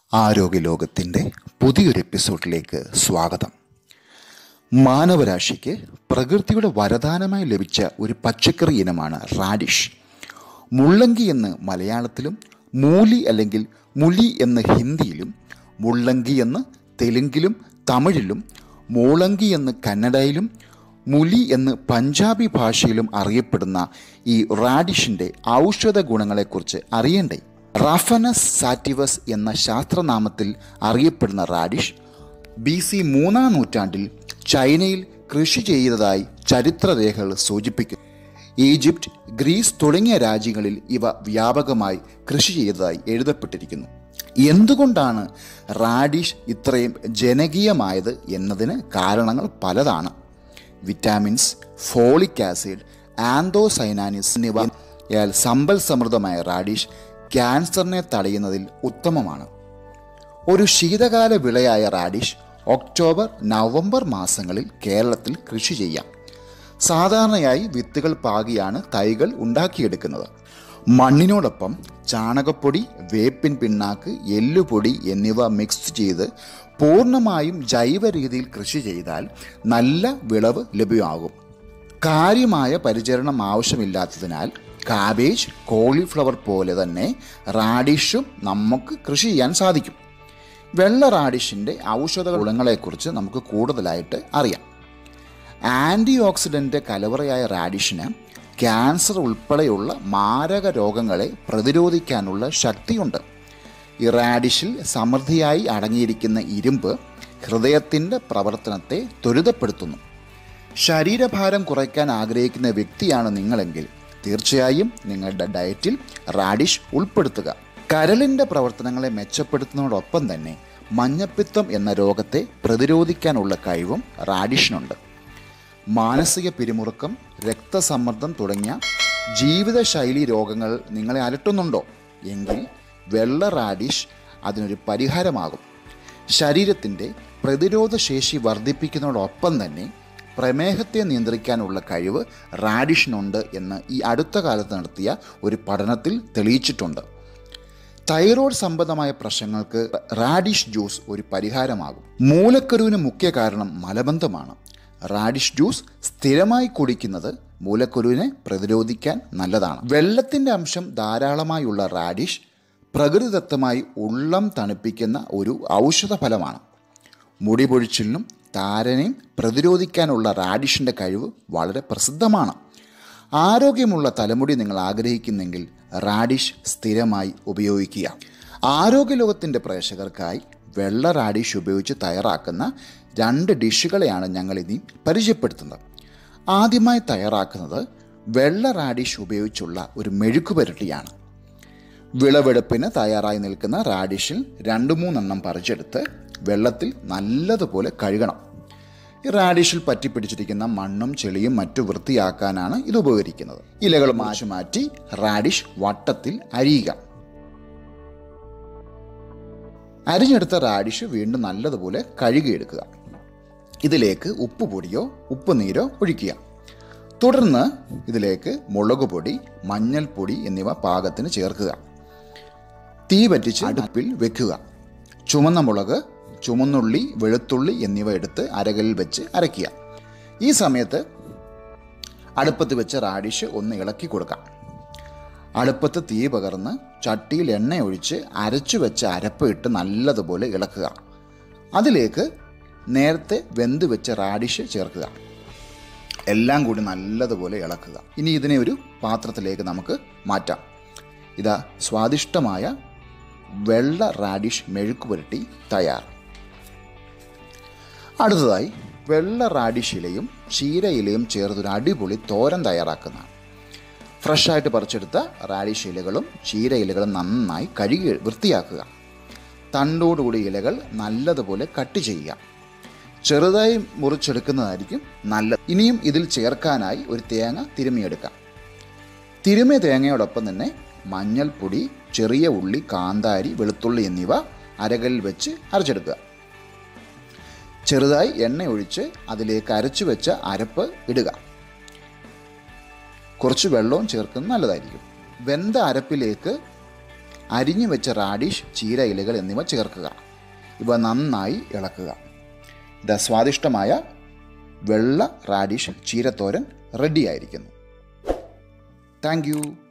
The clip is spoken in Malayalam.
ആരോഗ്യലോകത്തിൻ്റെ പുതിയൊരു എപ്പിസോഡിലേക്ക് സ്വാഗതം മാനവരാശിക്ക് പ്രകൃതിയുടെ വരദാനമായി ലഭിച്ച ഒരു പച്ചക്കറി ഇനമാണ് റാഡിഷ് മുള്ളങ്കി എന്ന് മലയാളത്തിലും മൂലി അല്ലെങ്കിൽ മുലി എന്ന് ഹിന്ദിയിലും മുള്ളങ്കി എന്ന് തെലുങ്കിലും തമിഴിലും മൂളങ്കി എന്ന് കന്നഡയിലും മുലി എന്ന് പഞ്ചാബി ഭാഷയിലും അറിയപ്പെടുന്ന ഈ റാഡിഷിൻ്റെ ഔഷധ ഗുണങ്ങളെക്കുറിച്ച് അറിയണ്ടേ റഫനസ് സാറ്റിവസ് എന്ന ശാസ്ത്രനാമത്തിൽ അറിയപ്പെടുന്ന റാഡിഷ് ബി സി മൂന്നാം നൂറ്റാണ്ടിൽ ചൈനയിൽ കൃഷി ചെയ്തതായി ചരിത്രരേഖകൾ സൂചിപ്പിക്കുന്നു ഈജിപ്റ്റ് ഗ്രീസ് തുടങ്ങിയ രാജ്യങ്ങളിൽ ഇവ വ്യാപകമായി കൃഷി ചെയ്തതായി എഴുതപ്പെട്ടിരിക്കുന്നു എന്തുകൊണ്ടാണ് റാഡിഷ് ഇത്രയും ജനകീയമായത് എന്നതിന് കാരണങ്ങൾ പലതാണ് വിറ്റാമിൻസ് ഫോളിക് ആസിഡ് ആന്തോസൈനാനിസ് എന്നിവ യാൽ സമ്പൽ സമൃദ്ധമായ റാഡിഷ് ക്യാൻസറിനെ തടയുന്നതിൽ ഉത്തമമാണ് ഒരു ശീതകാല വിളയായ റാഡിഷ് ഒക്ടോബർ നവംബർ മാസങ്ങളിൽ കേരളത്തിൽ കൃഷി ചെയ്യാം സാധാരണയായി വിത്തുകൾ പാകിയാണ് തൈകൾ ഉണ്ടാക്കിയെടുക്കുന്നത് മണ്ണിനോടൊപ്പം ചാണകപ്പൊടി വേപ്പിൻ പിണ്ണാക്ക് എല്ലുപൊടി എന്നിവ മിക്സ് ചെയ്ത് പൂർണ്ണമായും ജൈവ രീതിയിൽ കൃഷി ചെയ്താൽ നല്ല വിളവ് ലഭ്യമാകും കാര്യമായ പരിചരണം ആവശ്യമില്ലാത്തതിനാൽ കാബേജ് കോളിഫ്ലവർ പോലെ തന്നെ റാഡിഷും നമുക്ക് കൃഷി ചെയ്യാൻ സാധിക്കും വെള്ള റാഡിഷിൻ്റെ ഔഷധ ഗുണങ്ങളെക്കുറിച്ച് നമുക്ക് കൂടുതലായിട്ട് അറിയാം ആൻറ്റി ഓക്സിഡൻ്റ് കലവറയായ റാഡിഷിന് ക്യാൻസർ ഉൾപ്പെടെയുള്ള മാരക രോഗങ്ങളെ പ്രതിരോധിക്കാനുള്ള ശക്തിയുണ്ട് ഈ റാഡിഷിൽ സമൃദ്ധിയായി അടങ്ങിയിരിക്കുന്ന ഇരുമ്പ് ഹൃദയത്തിൻ്റെ പ്രവർത്തനത്തെ ത്വരിതപ്പെടുത്തുന്നു ശരീരഭാരം കുറയ്ക്കാൻ ആഗ്രഹിക്കുന്ന വ്യക്തിയാണ് നിങ്ങളെങ്കിൽ തീർച്ചയായും നിങ്ങളുടെ ഡയറ്റിൽ റാഡിഷ് ഉൾപ്പെടുത്തുക കരളിൻ്റെ പ്രവർത്തനങ്ങളെ മെച്ചപ്പെടുത്തുന്നതോടൊപ്പം തന്നെ മഞ്ഞപ്പിത്തം എന്ന രോഗത്തെ പ്രതിരോധിക്കാനുള്ള കഴിവും റാഡിഷിനുണ്ട് മാനസിക പിരിമുറുക്കം രക്തസമ്മർദ്ദം തുടങ്ങിയ ജീവിതശൈലി രോഗങ്ങൾ നിങ്ങളെ അലട്ടുന്നുണ്ടോ എങ്കിൽ വെള്ള റാഡിഷ് അതിനൊരു പരിഹാരമാകും ശരീരത്തിൻ്റെ പ്രതിരോധ ശേഷി വർദ്ധിപ്പിക്കുന്നതോടൊപ്പം തന്നെ പ്രമേഹത്തെ നിയന്ത്രിക്കാനുള്ള കഴിവ് റാഡിഷിനുണ്ട് എന്ന് ഈ അടുത്ത കാലത്ത് നടത്തിയ ഒരു പഠനത്തിൽ തെളിയിച്ചിട്ടുണ്ട് തൈറോയ്ഡ് സംബന്ധമായ പ്രശ്നങ്ങൾക്ക് റാഡിഷ് ജ്യൂസ് ഒരു പരിഹാരമാകും മൂലക്കരുവിന് മുഖ്യ കാരണം മലബന്ധമാണ് റാഡിഷ് ജ്യൂസ് സ്ഥിരമായി കുടിക്കുന്നത് മൂലക്കുരുവിനെ പ്രതിരോധിക്കാൻ നല്ലതാണ് വെള്ളത്തിൻ്റെ അംശം ധാരാളമായുള്ള റാഡിഷ് പ്രകൃതിദത്തമായി ഉള്ളം തണുപ്പിക്കുന്ന ഒരു ഔഷധ ഫലമാണ് മുടി പൊഴിച്ചിലിനും താരനെയും പ്രതിരോധിക്കാനുള്ള റാഡിഷിൻ്റെ കഴിവ് വളരെ പ്രസിദ്ധമാണ് ആരോഗ്യമുള്ള തലമുടി നിങ്ങൾ ആഗ്രഹിക്കുന്നെങ്കിൽ റാഡിഷ് സ്ഥിരമായി ഉപയോഗിക്കുക ആരോഗ്യലോകത്തിൻ്റെ പ്രേക്ഷകർക്കായി വെള്ള റാഡിഷ് ഉപയോഗിച്ച് തയ്യാറാക്കുന്ന രണ്ട് ഡിഷുകളെയാണ് ഞങ്ങൾ ഇനി പരിചയപ്പെടുത്തുന്നത് ആദ്യമായി തയ്യാറാക്കുന്നത് വെള്ള റാഡിഷ് ഉപയോഗിച്ചുള്ള ഒരു മെഴുക്ക് പുരട്ടിയാണ് വിളവെടുപ്പിന് തയ്യാറായി നിൽക്കുന്ന റാഡിഷിൽ രണ്ട് മൂന്നെണ്ണം പറിച്ചെടുത്ത് വെള്ളത്തിൽ നല്ലതുപോലെ കഴുകണം ഈ റാഡിഷിൽ പറ്റിപ്പിടിച്ചിരിക്കുന്ന മണ്ണും ചെളിയും മറ്റു വൃത്തിയാക്കാനാണ് ഇത് ഉപകരിക്കുന്നത് ഇലകൾ മാറ്റി മാറ്റി റാഡിഷ് വട്ടത്തിൽ അരിയുക അരിഞ്ഞെടുത്ത റാഡിഷ് വീണ്ടും നല്ലതുപോലെ കഴുകിയെടുക്കുക ഇതിലേക്ക് ഉപ്പ് പൊടിയോ ഉപ്പ് നീരോ ഒഴിക്കുക തുടർന്ന് ഇതിലേക്ക് മുളക് പൊടി മഞ്ഞൾപ്പൊടി എന്നിവ പാകത്തിന് ചേർക്കുക തീ പറ്റിച്ച് അടുപ്പിൽ വെക്കുക ചുമന്ന മുളക് ചുമന്നുള്ളി വെളുത്തുള്ളി എന്നിവ എടുത്ത് അരകലിൽ വെച്ച് അരയ്ക്കുക ഈ സമയത്ത് അടുപ്പത്ത് വെച്ച് റാഡിഷ് ഒന്ന് ഇളക്കി കൊടുക്കാം അടുപ്പത്ത് തീ പകർന്ന് ചട്ടിയിൽ എണ്ണ ഒഴിച്ച് അരച്ചു വെച്ച അരപ്പ് ഇട്ട് നല്ലതുപോലെ ഇളക്കുക അതിലേക്ക് നേരത്തെ വെന്ത് വെച്ച റാഡിഷ് ചേർക്കുക എല്ലാം കൂടി നല്ലതുപോലെ ഇളക്കുക ഇനി ഇതിനെ ഒരു പാത്രത്തിലേക്ക് നമുക്ക് മാറ്റാം ഇതാ സ്വാദിഷ്ടമായ വെള്ള റാഡിഷ് മെഴുക്ക് പുരട്ടി തയ്യാർ അടുത്തതായി വെള്ള റാഡിഷ് ഇലയും ചീര ഇലയും ചേർത്തൊരു അടിപൊളി തോരൻ തയ്യാറാക്കുന്നതാണ് ഫ്രഷായിട്ട് പറിച്ചെടുത്ത റാഡിഷ് ഇലകളും ചീര ഇലകളും നന്നായി കഴുകി വൃത്തിയാക്കുക തണ്ടോടുകൂടി ഇലകൾ നല്ലതുപോലെ കട്ട് ചെയ്യുക ചെറുതായി മുറിച്ചെടുക്കുന്നതായിരിക്കും നല്ലത് ഇനിയും ഇതിൽ ചേർക്കാനായി ഒരു തേങ്ങ തിരുമിയെടുക്കാം തിരുമിയ തേങ്ങയോടൊപ്പം തന്നെ മഞ്ഞൾപ്പൊടി ചെറിയ ഉള്ളി കാന്താരി വെളുത്തുള്ളി എന്നിവ അരകലിൽ വെച്ച് അരച്ചെടുക്കുക ചെറുതായി എണ്ണ ഒഴിച്ച് അതിലേക്ക് അരച്ചു വെച്ച അരപ്പ് ഇടുക കുറച്ച് വെള്ളവും ചേർക്കുന്നത് നല്ലതായിരിക്കും വെന്ത അരപ്പിലേക്ക് അരിഞ്ഞു വെച്ച റാഡിഷ് ചീര ഇലകൾ എന്നിവ ചേർക്കുക ഇവ നന്നായി ഇളക്കുക ഇത് സ്വാദിഷ്ടമായ വെള്ള റാഡിഷ് ചീരത്തോരൻ റെഡിയായിരിക്കുന്നു താങ്ക് യു